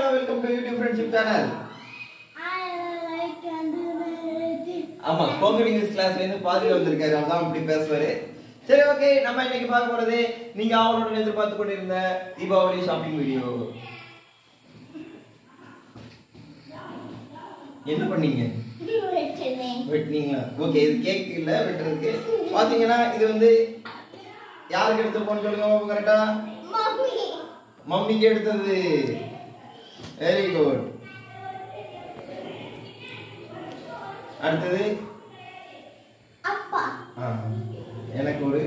Welcome to YouTube friendship channel ஆமா spoken English கிளாஸ்ல இருந்து பாதியில வந்திருக்காரு அதான் இப்படி பேசுவாரு சரி ஓகே நம்ம இன்னைக்கு பார்க்க போறது நீங்க அவனோட எதிர்பார்த்து கொண்டிருந்த தீபாவளி ஷாப்பிங் வீடியோ என்ன பண்ணீங்க வெட்டினீங்களா ஓகே இது கேக் இல்ல வெட்டுறதுக்கு பாத்தீங்கன்னா இது வந்து யாருக்கு எடுத்து போன்னு சொல்லுங்க கரெக்டா மம்மிக்கு எடுத்தது வெரி குட் அடுத்தது ஆ, எனக்கு ஒரு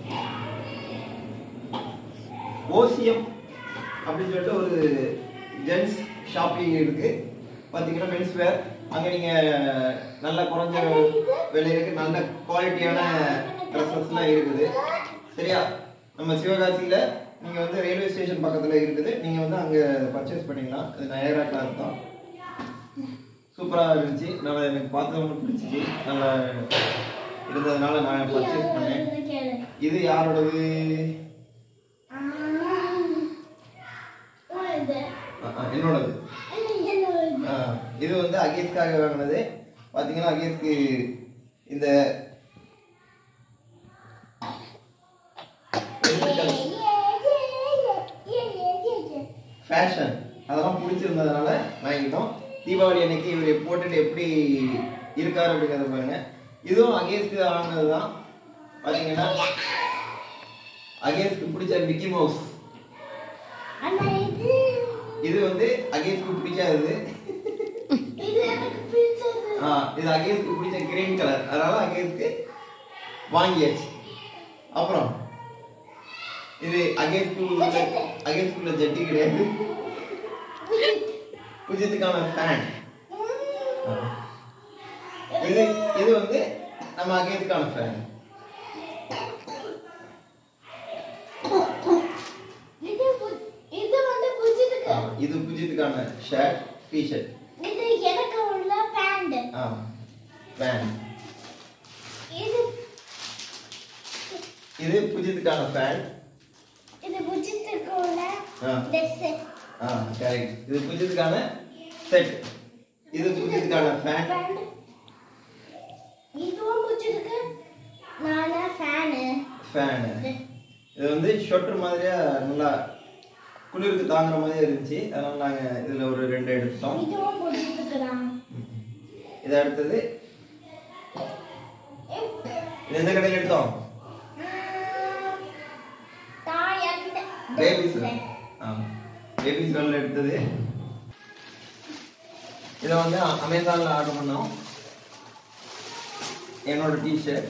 ஓசியம் அப்படின்னு சொல்லிட்டு ஒரு ஜென்ஸ் ஷாப்பிங் இருக்கு பார்த்தீங்கன்னா மென்ஸ் வேர் அங்கே நீங்கள் நல்ல குறைஞ்ச விலையிற்கு நல்ல குவாலிட்டியான ட்ரெஸ்ஸஸ்லாம் இருக்குது சரியா நம்ம சிவகாசியில் நீங்கள் வந்து ரயில்வே ஸ்டேஷன் பக்கத்தில் இருக்குது நீங்கள் வந்து அங்கே பர்ச்சேஸ் பண்ணிக்கலாம் இது நயரா கிளாஸ் தான் சூப்பராக இருந்துச்சு நல்லா எனக்கு பார்த்தவங்க பிடிச்சிச்சு நல்லா இருந்ததுனால நான் பர்ச்சேஸ் பண்ணேன் இது யாரோடது ஆ, ஆ, என்னோடது ஆ, இது வந்து அகேஷ்காக வாங்கினது பார்த்தீங்கன்னா அகேஷ்க்கு இந்த ஃபேஷன் அதெல்லாம் பிடிச்சிருந்ததுனால வாங்கிட்டோம் தீபாவளி அன்னைக்கு இவர் போட்டுட்டு எப்படி இருக்காரு அப்படிங்கிறத பாருங்க இதுவும் அகேஷ்க்கு வாங்கினது தான் பார்த்தீங்கன்னா அகேஷ்க்கு பிடிச்ச மிக்கி மவுஸ் இது வந்து அகேஷ்க்கு பிடிக்காதது ஆ, இது அகேஷ்க்கு பிடிச்ச கிரீன் கலர் அதனால அகேஷ்க்கு வாங்கியாச்சு அப்புறம் இது அகேஷ்குள்ள அகேஷ்குள்ள ஜட்டி கிடையாது புஜித்துக்கான ஃபேன் இது இது வந்து நம்ம அகேஷ்கான ஃபேன் இது வந்து புஜித்துக்கு இது புஜித்துக்கான ஷர்ட் டிஷர்ட் இது எனக்கு உள்ள பேண்ட் ஆ ஃபேன் இது இது புஜித்துக்கான ஃபேன் இது புஜித்துக்கு உள்ள ஆ. ட்ரெஸ் ஆ கரெக்ட் இது புஜித்துக்கான செட் இது புஜித்துக்கான ஃபேன் பேண்ட் இதுவும் புஜித்துக்கு நானா ஃபேனு ஃபேனு இது வந்து ஷொட்டர் மாதிரியா நல்லா குளிருக்கு தாங்குற மாதிரியே இருந்துச்சு அதனால நாங்க இதுல ஒரு ரெண்டு எடுத்துட்டோம் இதுவும் புஜித்துக்கு தான் இது அடுத்தது இது எந்த கடையில் எடுத்தோம் பேபிஸ் ஆ பேபிஸ் வேர்ல்ல எடுத்தது இதை வந்து அமேசான்ல ஆர்டர் பண்ணோம் என்னோட டிஷர்ட்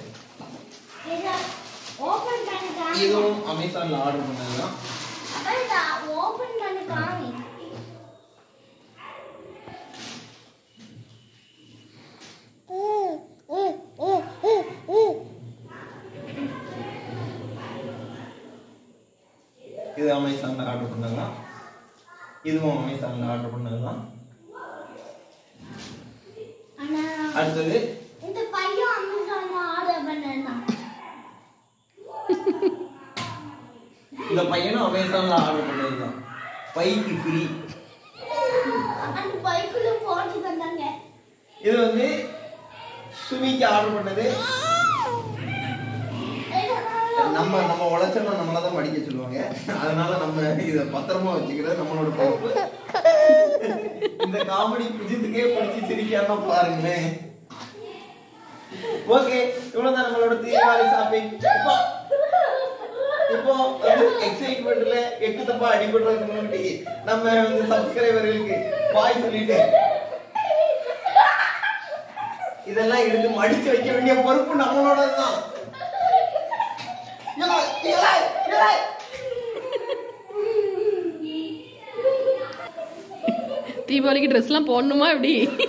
ஓபன் பண்ணி காமி இதுவும் அமேசான்ல ஆர்டர் பண்ணது தான் ஓபன் பண்ணி காமி இது அமேசான்ல ஆர்டர் பண்ணது தான் இதுவும் அமேசான்ல ஆர்டர் பண்ணது தான் ஆனா அடுத்தது இந்த பையன் அமேசான்ல ஆர்டர் பண்ணேன்னா இந்த பையனும் அமேசான்ல ஆர்டர் பண்ணது தான் பைக்கு ஃப்ரீ அந்த பைக்குள்ள போட்டு தந்தாங்க இது வந்து சுமிக்கு ஆர்டர் பண்ணது நம்ம நம்ம உழைச்சோம்னா நம்மள தான் மடிக்க சொல்லுவாங்க அதனால நம்ம இத பத்திரமா வச்சுக்கிறது நம்மளோட பொறுப்பு இந்த காமெடி புஜித்துக்கே பிடிச்சி சிரிக்காம பாருங்களேன் ஓகே இவ்வளவுதான் நம்மளோட தீபாவளி ஷாப்பிங் இப்போ இப்போ வந்து எக்ஸைட்மெண்ட்ல எட்டு தப்பா அடிபடுறதுக்கு முன்னாடி நம்ம வந்து சப்ஸ்கிரைபர்களுக்கு பாய் சொல்லிட்டு இதெல்லாம் எடுத்து மடிச்சு வைக்க வேண்டிய பொறுப்பு நம்மளோட தான் தீபாவளிக்கு ட்ரெஸ்லாம் போடணுமா எப்படி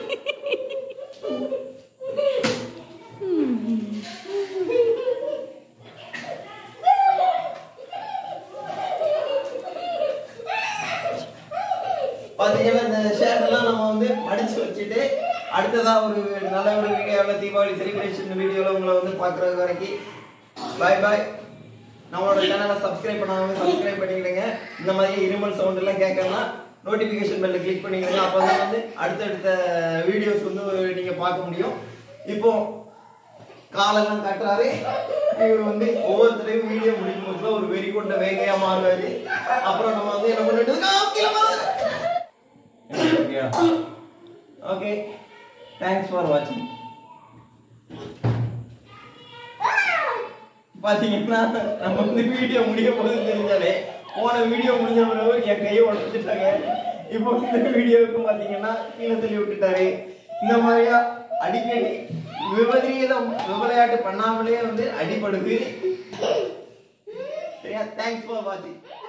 பாத்தீங்கன்னா இந்த ஷர்ட் எல்லாம் நம்ம வந்து மடிச்சு வச்சுட்டு அடுத்ததா ஒரு நல்ல ஒரு வீடியோவில் தீபாவளி செலிப்ரேஷன் வீடியோவில் உங்களை வந்து பார்க்குறது வரைக்கும் பாய் பாய் நம்மளோட சேனலை சப்ஸ்கிரைப் பண்ணாம சப்ஸ்கிரைப் பண்ணிக்கிடுங்க இந்த மாதிரி இருமல் சவுண்ட் எல்லாம் கேட்கலாம் நோட்டிபிகேஷன் பெல்ல கிளிக் பண்ணிக்கோங்க அப்பதான் வந்து அடுத்தடுத்த வீடியோஸ் வந்து நீங்க பார்க்க முடியும் இப்போ காலெல்லாம் கட்டுறாரு இவர் வந்து ஒவ்வொருத்தரையும் வீடியோ முடிக்கும் போதுல ஒரு வெறி கொண்ட வேகையா மாறுவாரு அப்புறம் நம்ம வந்து என்ன பண்ணிட்டு ஓகே தேங்க்ஸ் ஃபார் வாட்சிங் பாத்தீங்கன்னா நம்ம வந்து வீடியோ முடிய போகுதுன்னு தெரிஞ்சாலே போன வீடியோ முடிஞ்ச பிறகு என் கையை உடச்சிட்டாங்க இப்போ இந்த வீடியோவுக்கு பாத்தீங்கன்னா கீழே தள்ளி விட்டுட்டாரு இந்த மாதிரியா அடிக்கடி விபரீதம் விளையாட்டு பண்ணாமலே வந்து அடிபடுது சரியா தேங்க்ஸ் ஃபார் வாட்சிங்